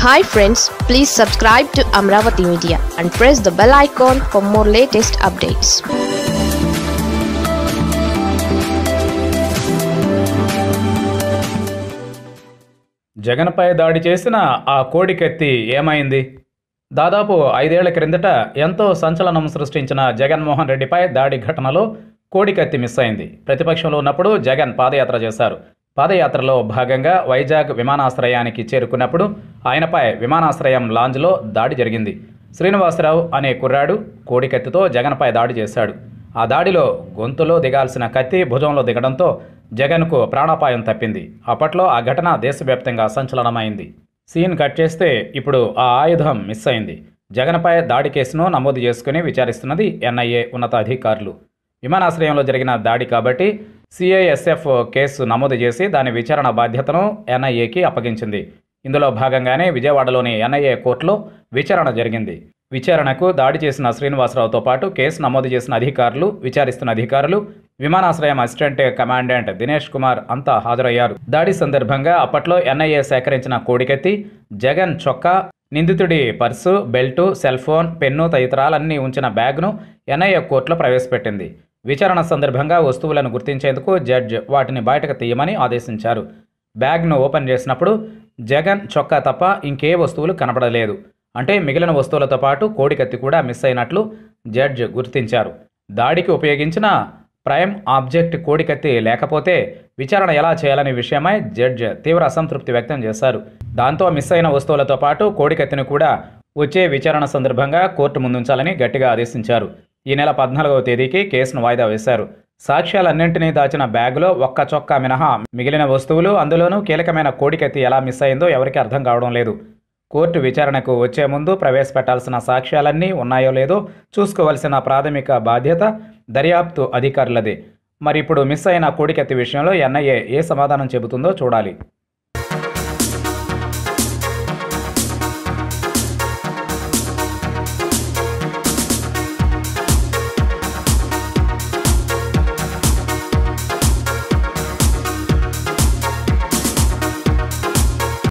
hi friends please subscribe to Amaravati media and press the bell icon for more latest updates జగన్పై దాడి చేసిన ఆ కోడికెత్తి ఏమైంది దాదాపు ఐదేళ్ల క్రిందట ఎంతో సంచలనం సృష్టించిన జగన్మోహన్ రెడ్డిపై దాడి ఘటనలో కోడికత్తి మిస్ అయింది ప్రతిపక్షంలో ఉన్నప్పుడు జగన్ పాదయాత్ర చేశారు పాదయాత్రలో భాగంగా వైజాగ్ విమానాశ్రయానికి చేరుకున్నప్పుడు ఆయనపై విమానాశ్రయం లాంజ్లో దాడి జరిగింది శ్రీనివాసరావు అనే కుర్రాడు కోడికత్తితో జగన్పై దాడి చేశాడు ఆ దాడిలో గొంతులో దిగాల్సిన కత్తి భుజంలో దిగడంతో జగన్కు ప్రాణాపాయం తప్పింది అప్పట్లో ఆ ఘటన దేశవ్యాప్తంగా సంచలనమైంది సీన్ కట్ చేస్తే ఇప్పుడు ఆ ఆయుధం మిస్ అయింది జగన్పై దాడి కేసును నమోదు చేసుకుని విచారిస్తున్నది ఎన్ఐఏ ఉన్నతాధికారులు విమానాశ్రయంలో జరిగిన దాడి కాబట్టి సిఐఎస్ఎఫ్ కేసు నమోదు చేసి దాని విచారణ బాధ్యతను ఎన్ఐఏకి అప్పగించింది ఇందులో భాగంగానే విజయవాడలోని ఎన్ఐఏ కోర్టులో విచారణ జరిగింది విచారణకు దాడి చేసిన శ్రీనివాసరావుతో పాటు కేసు నమోదు చేసిన అధికారులు విచారిస్తున్న అధికారులు విమానాశ్రయం అసిస్టెంట్ కమాండెంట్ దినేష్ కుమార్ అంతా హాజరయ్యారు దాడి సందర్భంగా అప్పట్లో ఎన్ఐఏ సేకరించిన కోడికెత్తి జగన్ చొక్కా నిందితుడి purse belt cell phone pen తదితరాలన్నీ ఉంచిన బ్యాగ్ను ఎన్ఐఏ కోర్టులో ప్రవేశపెట్టింది విచారణ సందర్భంగా వస్తువులను గుర్తించేందుకు జడ్జ్ వాటిని బయటకు తీయమని ఆదేశించారు బ్యాగ్ను ఓపెన్ చేసినప్పుడు జగన్ చొక్కా తప్ప ఇంకే వస్తువులు కనపడలేదు అంటే మిగిలిన వస్తువులతో పాటు కోడికత్తి కూడా మిస్ అయినట్లు జడ్జ్ గుర్తించారు దాడికి ఉపయోగించిన ప్రైమ్ ఆబ్జెక్ట్ కోడికత్తి లేకపోతే విచారణ ఎలా చేయాలనే విషయమై జడ్జ్ తీవ్ర అసంతృప్తి వ్యక్తం చేశారు దాంతో మిస్ అయిన వస్తువులతో పాటు కోడికత్తిని కూడా వచ్చే విచారణ సందర్భంగా కోర్టు ముందుంచాలని గట్టిగా ఆదేశించారు ఈ నెల పద్నాలుగవ తేదీకి కేసును వాయిదా వేశారు సాక్ష్యాలన్నింటినీ దాచిన బ్యాగులో ఒక్క చొక్కా మినహా మిగిలిన వస్తువులు అందులోనూ కీలకమైన కోడికత్తి ఎలా మిస్ అయిందో ఎవరికీ అర్థం కావడం లేదు కోర్టు విచారణకు వచ్చే ముందు ప్రవేశపెట్టాల్సిన సాక్ష్యాలన్నీ ఉన్నాయో లేదో చూసుకోవాల్సిన ప్రాథమిక బాధ్యత దర్యాప్తు అధికారులదే మరి ఇప్పుడు మిస్ అయిన కోడికత్తి విషయంలో ఎన్ఐఏ ఏ సమాధానం చెబుతుందో చూడాలి